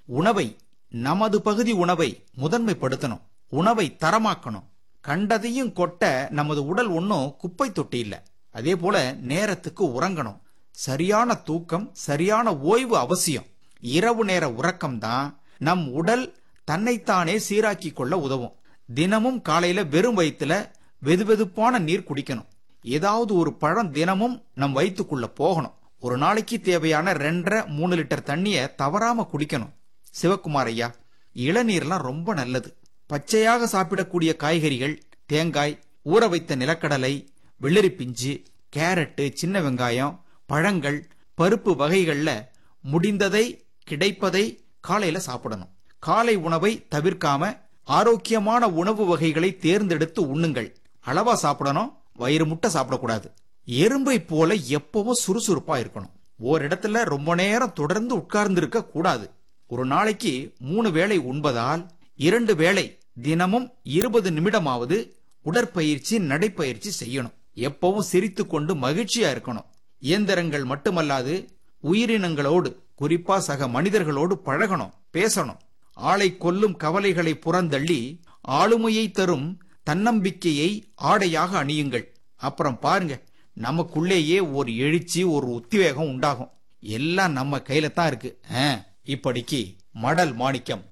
உணவை நமது பகுதி உணவை முதன்மைப்படுத்தணும் உணவை தரமாக்கணும் கண்டதையும் கொட்ட நமது உடல் ஒன்றும் குப்பை தொட்டி இல்ல அதே போல நேரத்துக்கு உறங்கணும் சரியான தூக்கம் சரியான ஓய்வு அவசியம் இரவு நேர உறக்கம் தான் நம் உடல் தன்னைத்தானே சீராக்கி கொள்ள உதவும் தினமும் காலையில வெறும் வயிற்றுல வெதுவெதுப்பான நீர் குடிக்கணும் ஏதாவது ஒரு பழம் தினமும் நம் வயிற்றுக்குள்ள போகணும் ஒரு நாளைக்கு தேவையான ரெண்டரை மூணு லிட்டர் தண்ணிய தவறாம குடிக்கணும் சிவக்குமார் ஐயா இளநீர்லாம் ரொம்ப நல்லது பச்சையாக சாப்பிடக்கூடிய காய்கறிகள் தேங்காய் ஊற வைத்த நிலக்கடலை வெள்ளரி பிஞ்சு கேரட்டு சின்ன வெங்காயம் பழங்கள் பருப்பு வகைகள்ல முடிந்ததை கிடைப்பதை காலையில சாப்பிடணும் காலை உணவை தவிர்க்காம ஆரோக்கியமான உணவு வகைகளை தேர்ந்தெடுத்து உண்ணுங்கள் அளவா சாப்பிடணும் வயிறு முட்டை சாப்பிடக்கூடாது எறும்பை போல எப்பவும் சுறுசுறுப்பா இருக்கணும் ஓரிடத்துல ரொம்ப நேரம் தொடர்ந்து உட்கார்ந்து இருக்க கூடாது ஒரு நாளைக்கு மூணு வேளை உண்பதால் இரண்டு வேளை தினமும் இருபது நிமிடமாவது உடற்பயிற்சி நடைப்பயிற்சி செய்யணும் எப்பவும் சிரித்துக் கொண்டு மகிழ்ச்சியா இருக்கணும் இயந்திரங்கள் மட்டுமல்லாது உயிரினங்களோடு குறிப்பா சக மனிதர்களோடு பழகணும் பேசணும் ஆளை கொல்லும் கவலைகளை புறந்தள்ளி ஆளுமையை தரும் தன்னம்பிக்கையை ஆடையாக அணியுங்கள் அப்புறம் பாருங்க நமக்குள்ளேயே ஒரு எழுச்சி ஒரு உத்வேகம் உண்டாகும் எல்லாம் நம்ம கையில தான் இருக்கு ஆ, இப்படிக்கு மடல் மாணிக்கம்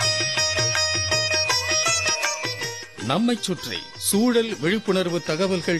நம்மைச் சுற்றி சூழல் விழிப்புணர்வு தகவல்கள்